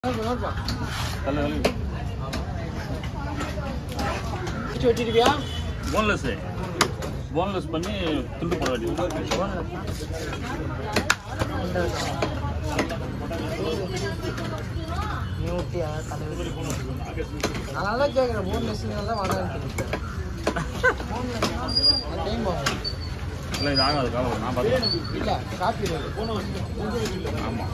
தலை வலி வச்சிருவியா boneless boneless பண்ணி துண்டு போட வேண்டியது நியூட்டியா தலைவலி நான் நல்லா கேட்குறேன் மூணு லட்சம் தான் வாடான்னு டைம் ஆகும் இல்லை இது ஆகாது காலம் நான் பார்த்துக்கிறேன் இல்லை காப்பி ஆமாம்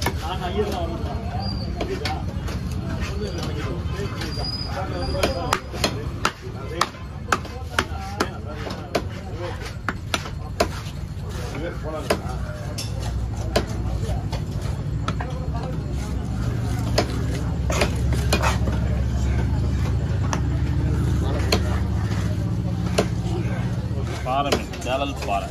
பாறை மீன் சேலல் பாறை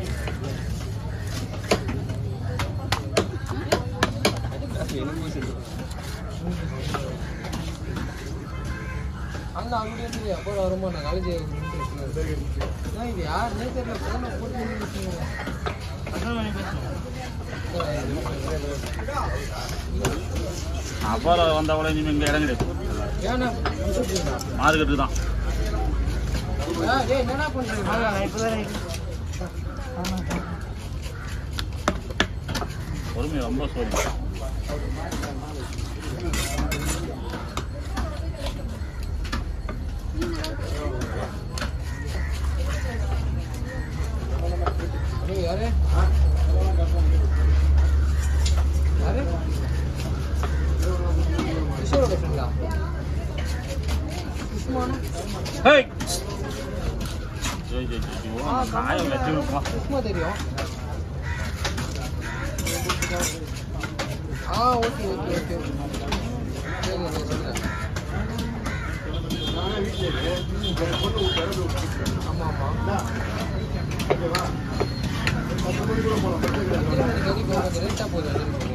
அங்கே அப்படி இருந்து எப்போ வருமா நான் காலேஜ் இது யாருன்னே தெரியல ஃபோனை போட்டு நின்னுட்டு அப்புறம் வந்தவங்களே இனிமேல் இங்கே இடம் கிடையாது ஏன்னா மார்க்கெட்டு தான் ஆ, டேய் என்னடா பண்றீங்க பொறுமை ரொம்ப சோழி டேய் யாரு யாரு கிஷோரோட ஃப்ரெண்டா உஸ்மானா ஹேய் ஜெய் ஜெய் ஜெய் ஓ காயம் வச்சு விடுப்பா உஸ்மா தெரியும் ஆ ஓகே ஓகே ஓகே சரி நான் சொல்றேன் ஆமா ஆமா கறி போகுது ரேட்டா போகுது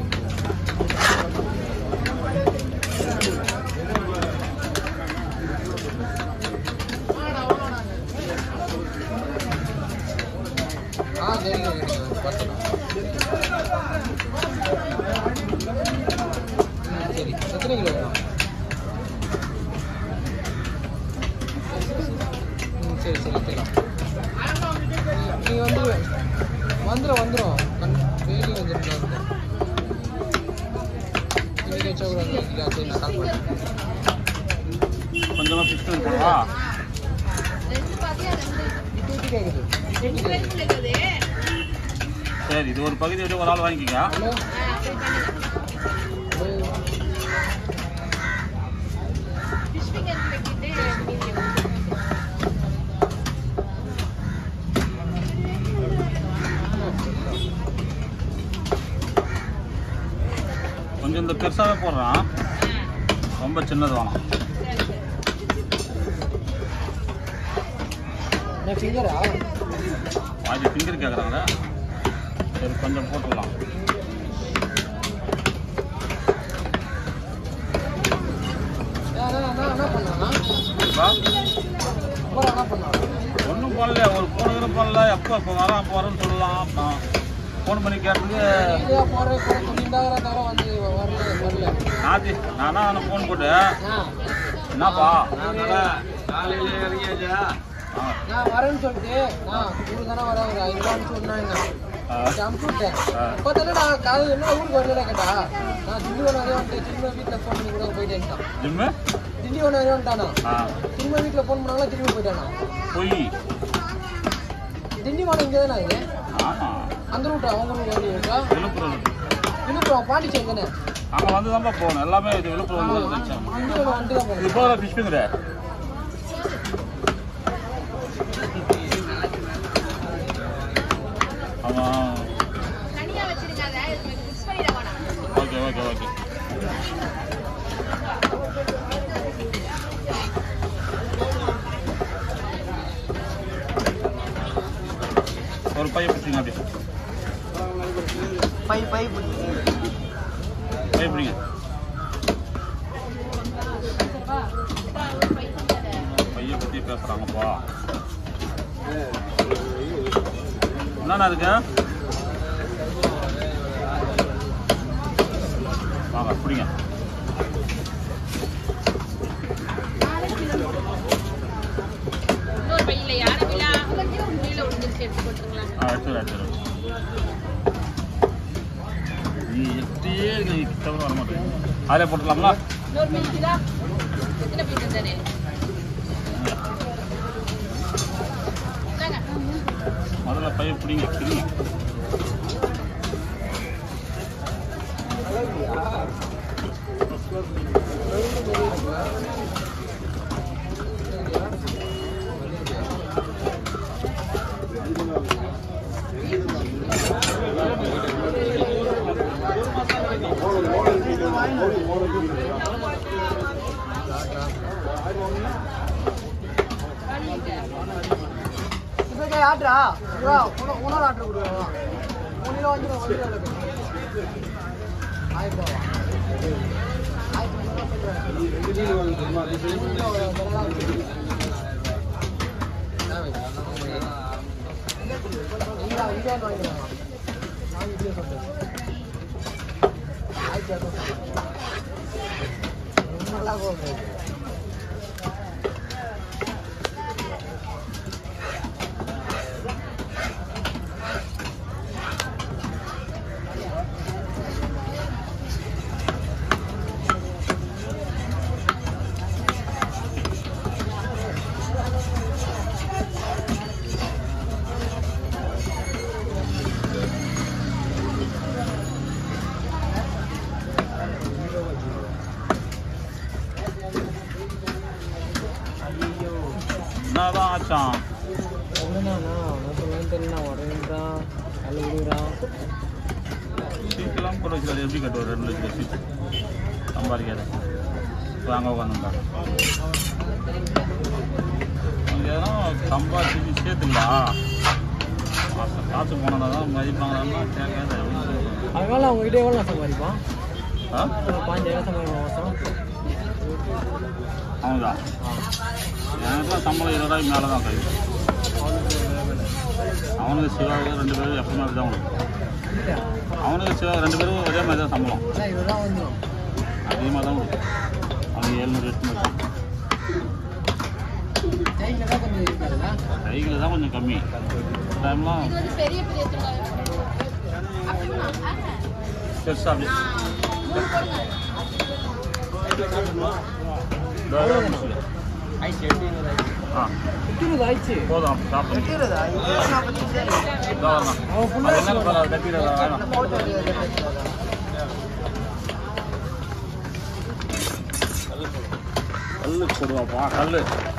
ஆ சரி சரி பார்த்துக்கலாம் சரி எத்தனை கிலோ வேணும் ம் சரி சரி எடுத்துக்கலாம் நீ வந்து வந்துடும் வந்துடும் கண் டெய்லி வந்துடும் இருக்கும் இன்னைக்கு வச்சா கூட வந்து வைக்கலாம். சரி நான் கால் பண்ணுறேன் கொஞ்சமாக ஃபிக்ஸ் பண்ணி போடவா விட்டு கேட்குது விட்டு கேட்குது சரி இது ஒரு பகுதி விட்டு ஒரு ஆள் வாங்கிக்கங்க ஹலோ ஹலோ கொஞ்சம் இந்த பெருசாகவே போடுறான் ரொம்ப சின்னது வேணாம் என்ன ஃபிங்கரா பாதி ஃபிங்கர் கேட்குறாங்க சரி கொஞ்சம் போட்டுடலாம் என்ன என்ன பண்ணானா பா அப்புறம் என்ன பண்ணான் ஒன்றும் பண்ணல ஒரு ஃபோன் கூட பண்ணல எப்போ இப்போ வரேன் போகிறேன்னு சொல்லலாம் ஃபோன் பண்ணி கேட்டதுக்கு இதே போடுற கூட சொல்லிட்டாங்கிற தவிர வந்து வரல வரல நாத்தி நானா அவனை ஃபோன் போட்டு ஆ என்னப்பா ஆ, நான் வரேன்னு சொல்லிட்டு நான் ஊருக்கு தானே வரேன் ஒரு ஐநூறு அனுப்பிச்சு விட்றேன் ஆ, அனுப்பிச்சு விட்டேன் ஆ. பார்த்தா நான் காலையில் என்ன ஊருக்கு வரல கேட்டா நான் திண்டிவனம் நிறைய வந்துட்டு திரும்ப வீட்டில் ஃபோன் பண்ணி கூட போயிட்டேன்ட்டான் ஜிம்மு திண்டிவனம் நிறைய வந்துட்டானா ஆ திரும்ப வீட்டில் ஃபோன் பண்ணாலும் திரும்பி போயிட்டானா பொய் திண்டிவனம் இங்கே தானே இருக்குது ஆமாம் அந்த ரூட்டா அவங்க ரூட் வண்டி ரூட்டா விழுப்புரம் விழுப்புரம் பாண்டிச்சேரி தானே அங்கே வந்து தான்ப்பா போகணும் எல்லாமே இது விழுப்புரம் வந்து வச்சேன் திண்டிவனம் வந்துட்டு தான் இது போகணும் போகிற ஃபிஷ் ஃபிங்கரு ஆமாம் ஓகே ஓகே ஓகே ஒரு பைய பிடிச்சிங்க அப்படி பை பை பைய பிடிங்க பைய பற்றி பேசுகிறாங்கப்பா என்னண்ணா இருக்கு வாங்க பிடிங்க அதிலே போட்டுக்கலாங்களா இன்னொரு பீஸ் இதா எத்தனை பீஸ் தானே இந்தாங்க. முதல்ல பைய பிடிங்க பிடிங்க ஆட்ரா உணவு ஆர்டர் கொடுக்குறோம் மூணு கிலோ வந்து ஒன்று கிலோ ஆயிரம் ரூபாவா நல்லா போகுது என்னதான் ஆச்சான் என்னண்ணா உனக்கு தெரியல உடனேதான் கல் விடுறான் சீட்டெல்லாம் போட்டு வச்சுக்காது எப்படி கட்டுவார் ரெண்டு லட்சம் சீட்டு சம்பாதிக்காத வாங்க உட்காந்துருந்தாங்க அவங்க எதனா சம்பாதிச்சு சேர்த்துங்களா மாசம் காசு போனதா தான் மதிப்பாங்கன்னா கேட்காத அதனால அவங்ககிட்ட எவ்வளோ சம்பாதிப்பான் ஆ ஒரு பாஞ்சாயிரம் சம்பாதிப்பான் மாதம் அவனுதா ஆ எனக்குலாம் சம்பளம் இருபதாயிரம் மேலே தான் கை அவனுக்கு சிவாவுக்கு ரெண்டு பேரும் எப்பவுமே அப்படி தான் கொடுக்கும் இல்லையா அவனுக்கு சிவா ரெண்டு பேரும் ஒரே மாதிரி தான் சம்பளம் அதான் இதுதான் வந்துடும் அதிகமாக தான் கொடுக்கும் அவனுக்கு ஏழ்நூறு எட்நூறு டைமில் தான் கொஞ்சம் இருக்காதுல்ல கையில் தான் கொஞ்சம் கம்மி டைம்லாம் இது வந்து பெரிய பெரிய துணியா அப்படிங்களா பெருசாக அப்படி மூணு போடுங்க இதோ இதோ முடிச்சுடு. ஆ எட்டுருது ஆயிடுச்சு போதும் அப்படி சாப்பிடுங்க எட்டுருதா இதோ வரலாம் அவன் அது ஃபுல்லாக என்னன்னு பாரு, அது கட்டிடுறதா வேணாம் கல்லு போடுவாப்பா கல்லு